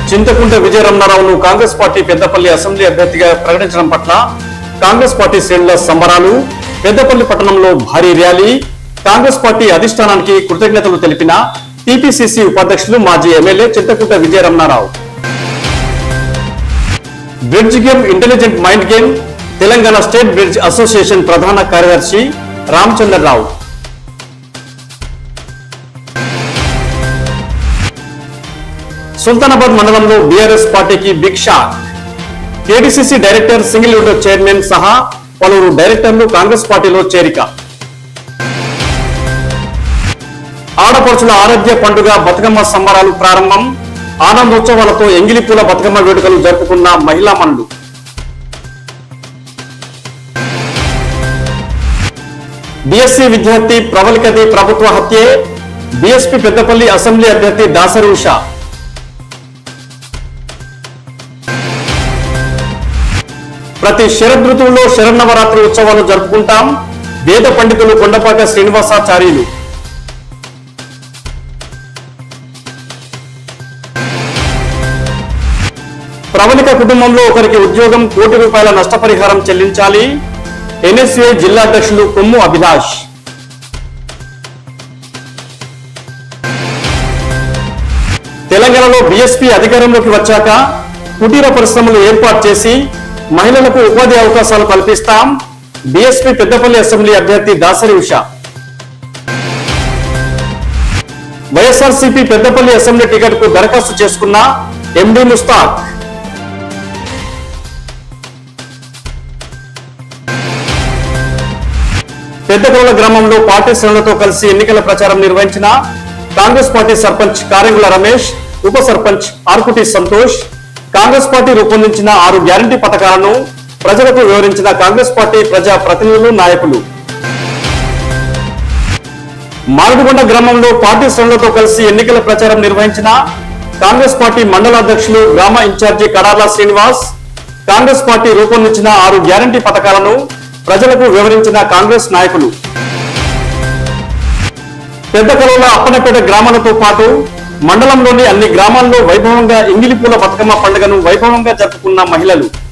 చింతకుంట విజయరమణారావును Congress party Peddapalli assembly అభ్యర్థిగా ప్రకటించడం పట్ల కాంగ్రెస్ పార్టీ శ్రేణుల సంబరాలు పెద్దపల్లి పట్టణంలో భారీ ర్యాలీ కాంగ్రెస్ పార్టీ అధిష్టానానికి కృతజ్ఞతలు తెలిపిన టీపీసీసీ ఉపాధ్యక్షులు మాజీ MLA Chinthakunta Vijayaramanarao bridge game intelligent mind game Telangana state bridge association ప్రధాన కార్యదర్శి రామచంద్రరావు సుల్తానాబాద్ మండలంలో బీఆర్ఎస్ పార్టీకి big shock KDCC director single window chairman సహా పలువురు డైరెక్టర్లు కాంగ్రెస్ పార్టీలో చేరిక ఆడపడుచుల ఆరోగ్య పండుగ బతుకమ్మ సంబరాలు ప్రారంభం ఆనందోత్సవాలతో ఎంగిలిపూల బతుకమ్మ వేడుకలు జరుపుకున్న మహిళా మనులు బీఎస్సీ విద్యార్థి ప్రబలికది ప్రభుత్వ హత్యే బీఎస్పీ పెద్దపల్లి అసెంబ్లీ అభ్యర్థి దాసరి ఉషా ప్రతి శరదృతువులో శరన్నవరాత్రి ఉత్సవాలు జరుపుకుంటాం వేద పండితులు కొండపాక శ్రీనివాసాచార్యులు ప్రవళిక కుటుంబంలో ఒకరికి ఉద్యోగం కోటి రూపాయల నష్టపరిహారం చెల్లించాలి ఎన్ఎస్ఏ జిల్లా అధ్యక్షులు కొమ్ము అభిలాష్ తెలంగాణలో బీఎస్పీ అధికారంలోకి వచ్చాక కుటీర పరిశ్రమలు ఏర్పాటు చేసి మహిళలకు ఉపాధి అవకాశాలు కల్పిస్తాం బీఎస్పీ పెద్దపల్లి అసెంబ్లీ అభ్యర్థి Dasari Usha YSRCP Peddapalli assembly ticket కు దరఖాస్తు చేసుకున్న ఎండి ముస్తాక్ పెద్దకొల గ్రామంలో పార్టీ శ్రేణులతో కలిసి ఎన్నికల ప్రచారం నిర్వహించిన కాంగ్రెస్ పార్టీ సర్పంచ్ కారెంగుల రమేష్ ఉప సర్పంచ్ ఆర్కుటి సంతోష్ కాంగ్రెస్ పార్టీ రూపొందించిన ఆరు గ్యారంటీ పథకాలను ప్రజలకు వివరించిన కాంగ్రెస్ పార్టీ ప్రజా ప్రతినిధులు నాయకులు మామిడికొండ గ్రామంలో పార్టీ శ్రేణులతో కలిసి ఎన్నికల ప్రచారం నిర్వహించిన కాంగ్రెస్ పార్టీ మండల అధ్యక్షులు గ్రామ ఇన్ఛార్జి కడాల శ్రీనివాస్ కాంగ్రెస్ పార్టీ రూపొందించిన ఆరు గ్యారంటీ పథకాలను ప్రజలకు వివరించిన కాంగ్రెస్ నాయకులు పెద్ద కలువల అప్పనపేట గ్రామాలతో పాటు మండలంలోని అన్ని గ్రామాల్లో వైభవంగా ఇంగిలిపూల బతుకమ్మ పండుగను వైభవంగా జరుపుకున్న మహిళలు